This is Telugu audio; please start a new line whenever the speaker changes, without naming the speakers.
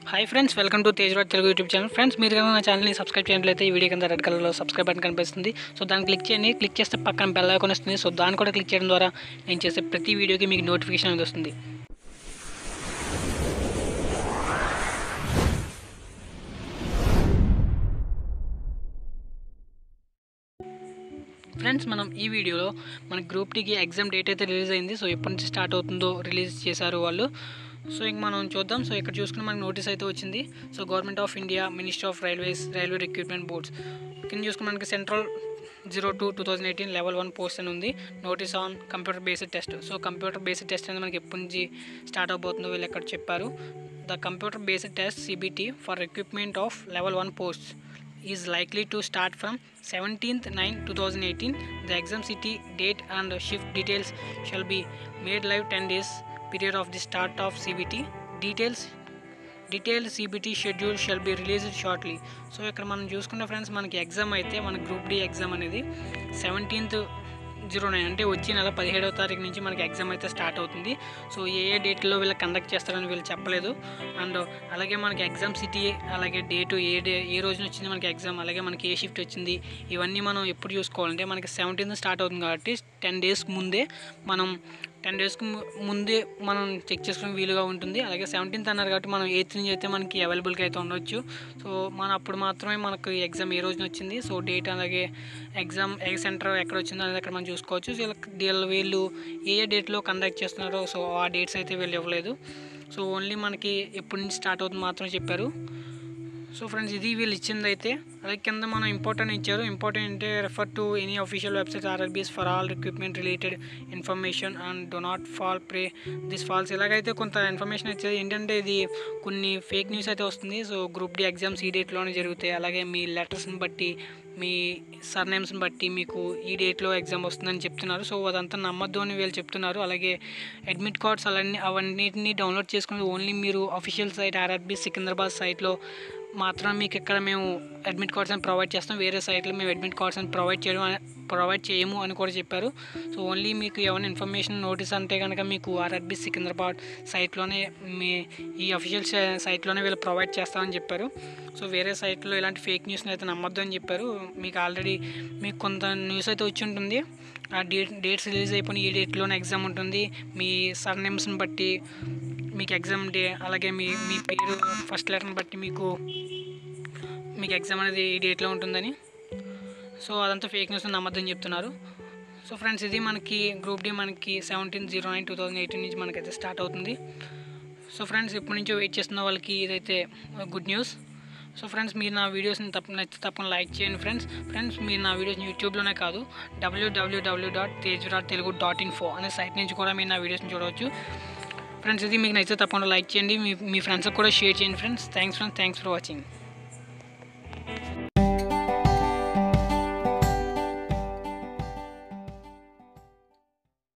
hi friends welcome to Tejraj Telugu YouTube channel friends మీరు కనుక నా ఛానల్ని సబ్స్క్రైబ్ చేయట్లయితే ఈ వీడియో కింద రెడ్ కలర్లో సబ్స్క్రైబ్ బటన్ కనిపిస్తుంది సో దాన్ని క్లిక్ చేయండి క్లిక్ చేస్తే పక్కన బెల్ ఐకాన్ వస్తుంది సో దాన్ని కూడా క్లిక్ చేయడం ద్వారా నేను చేసే ప్రతి వీడియోకి మీకు నోటిఫికేషన్ అనేది వస్తుంది ఫ్రెండ్స్ మనం ఈ వీడియోలో మన గ్రూప్ టీకి ఎగ్జామ్ డేట్ అయితే రిలీజ్ అయింది సో ఎప్పటి నుంచి స్టార్ట్ అవుతుందో రిలీజ్ చేశారు వాళ్ళు సో ఇంక మనం చూద్దాం సో ఇక్కడ చూసుకుని మనకి నోటీస్ అయితే వచ్చింది so government of India ministry of railways railway recruitment boards కింద చూసుకుని మనకి central zero two two thousand eighteen level one post అని ఉంది notice on computer based test so computer based test అనేది మనకి ఎప్పటి నుంచి స్టార్ట్ అవబోతుందో వీళ్ళు ఎక్కడ చెప్పారు the computer based test CBT for recruitment of level one post is likely to start from 17th 9 2018 the exam city date and shift details shall be made live 10 days period of the start of cbt details detailed CBT schedule shall be released shortly so ఇక్కడ మనం చూసుకున్న ఫ్రెండ్స్ మనకి ఎగ్జామ్ అయితే మన గ్రూప్ డి ఎగ్జామ్ అనేది సెవెంటీన్త్ జీరో నైన్ అంటే వచ్చే నెల పదిహేడవ తారీఖు నుంచి మనకి ఎగ్జామ్ అయితే స్టార్ట్ అవుతుంది సో ఏ ఏ డేట్లో వీళ్ళు కండక్ట్ చేస్తారని వీళ్ళు చెప్పలేదు అండ్ అలాగే మనకి ఎగ్జామ్ సిటీ అలాగే డేటు ఏ డే ఏ రోజున వచ్చింది మనకి ఎగ్జామ్ అలాగే మనకి ఏ షిఫ్ట్ వచ్చింది ఇవన్నీ మనం ఎప్పుడు చూసుకోవాలంటే మనకి సెవెంటీన్త్ స్టార్ట్ అవుతుంది కాబట్టి టెన్ డేస్ ముందే మనం టెన్ డేస్కి ముందే మనం చెక్ చేసుకునే వీలుగా ఉంటుంది అలాగే సెవెంటీన్త్ అన్నారు కాబట్టి మనం ఎయిత్ నుంచి అయితే మనకి అవైలబుల్గా అయితే ఉండొచ్చు సో మన అప్పుడు మాత్రమే మనకు ఎగ్జామ్ ఏ రోజున వచ్చింది సో డేట్ అలాగే ఎగ్జామ్ ఏ సెంటర్ ఎక్కడ వచ్చిందో అనేది అక్కడ మనం చూసుకోవచ్చు సో వీళ్ళు వీళ్ళు ఏ ఏ డేట్లో కండక్ట్ చేస్తున్నారో సో ఆ డేట్స్ అయితే వీళ్ళు ఇవ్వలేదు సో ఓన్లీ మనకి ఎప్పటి నుంచి స్టార్ట్ అవుతుంది మాత్రమే చెప్పారు సో ఫ్రెండ్స్ ఇది వీళ్ళు ఇచ్చింది అయితే అలాగే కింద మనం ఇంపార్టెంట్ ఇచ్చారు ఇంపార్టెంట్ అంటే refer to any official website RRBs for all recruitment related information and do not fall prey this false ఇలాగైతే కొంత ఇన్ఫర్మేషన్ ఇచ్చేది ఏంటంటే ఇది కొన్ని ఫేక్ న్యూస్ అయితే వస్తుంది సో గ్రూప్ డి ఎగ్జామ్స్ ఈ డేట్లోనే జరుగుతాయి అలాగే మీ లెటర్స్ని బట్టి మీ సర్నేమ్స్ని బట్టి మీకు ఈ డేట్లో ఎగ్జామ్ వస్తుందని చెప్తున్నారు సో అదంతా నమ్మద్దు అని వీళ్ళు చెప్తున్నారు అలాగే అడ్మిట్ కార్డ్స్ అవన్నీ అవన్నిటిని డౌన్లోడ్ చేసుకుని ఓన్లీ మీరు అఫీషియల్ సైట్ ఆర్ఆర్బీ సికింద్రాబాద్ సైట్లో మాత్రం మీకు ఇక్కడ మేము అడ్మిట్ కార్డ్స్ అని ప్రొవైడ్ చేస్తాం వేరే సైట్లో మేము అడ్మిట్ కార్డ్స్ అని ప్రొవైడ్ చేయడం ప్రొవైడ్ చేయము అని కూడా చెప్పారు సో ఓన్లీ మీకు ఏమైనా ఇన్ఫర్మేషన్ నోటీస్ అంటే కనుక మీకు ఆర్ఆర్బి సికింద్రాబాద్ సైట్లోనే మీ ఈ అఫీషియల్ సైట్లోనే వీళ్ళు ప్రొవైడ్ చేస్తామని చెప్పారు సో వేరే సైట్లో ఇలాంటి ఫేక్ న్యూస్ని అయితే నమ్మొద్దు అని చెప్పారు మీకు ఆల్రెడీ మీకు కొంత న్యూస్ అయితే వచ్చి ఉంటుంది ఆ డేట్ డేట్స్ రిలీజ్ అయిపోయిన ఈ డేట్లోనే ఎగ్జామ్ ఉంటుంది మీ సర్ నేమ్స్ని బట్టి మీకు ఎగ్జామ్ డే అలాగే మీ మీ పేరు ఫస్ట్ లెటర్ని బట్టి మీకు మీకు ఎగ్జామ్ అనేది ఈ డేట్లో ఉంటుందని సో అదంతా ఫేక్ న్యూస్ నమ్మద్దని చెప్తున్నారు సో ఫ్రెండ్స్ ఇది మనకి గ్రూప్ డి మనకి seventeen zero nine two thousand eighteen నుంచి మనకైతే స్టార్ట్ అవుతుంది సో ఫ్రెండ్స్ ఇప్పటి నుంచో వెయిట్ చేస్తున్న వాళ్ళకి ఇదైతే గుడ్ న్యూస్ సో ఫ్రెండ్స్ మీరు నా వీడియోస్ని తప్ప నచ్చితే తప్పకుండా లైక్ చేయండి ఫ్రెండ్స్ ఫ్రెండ్స్ మీరు నా వీడియోస్ని యూట్యూబ్లోనే కాదు డబ్ల్యూడబ్ల్యూడబ్ల్యూ dot Tej dot Telugu dot info అనే సైట్ నుంచి కూడా మీరు నా వీడియోస్ని చూడవచ్చు ఫ్రెండ్స్ ఇది మీకు నచ్చితే తప్పకుండా లైక్ చేయండి మీ మీ ఫ్రెండ్స్కి కూడా షేర్ చేయండి friends thanks friends thanks for watching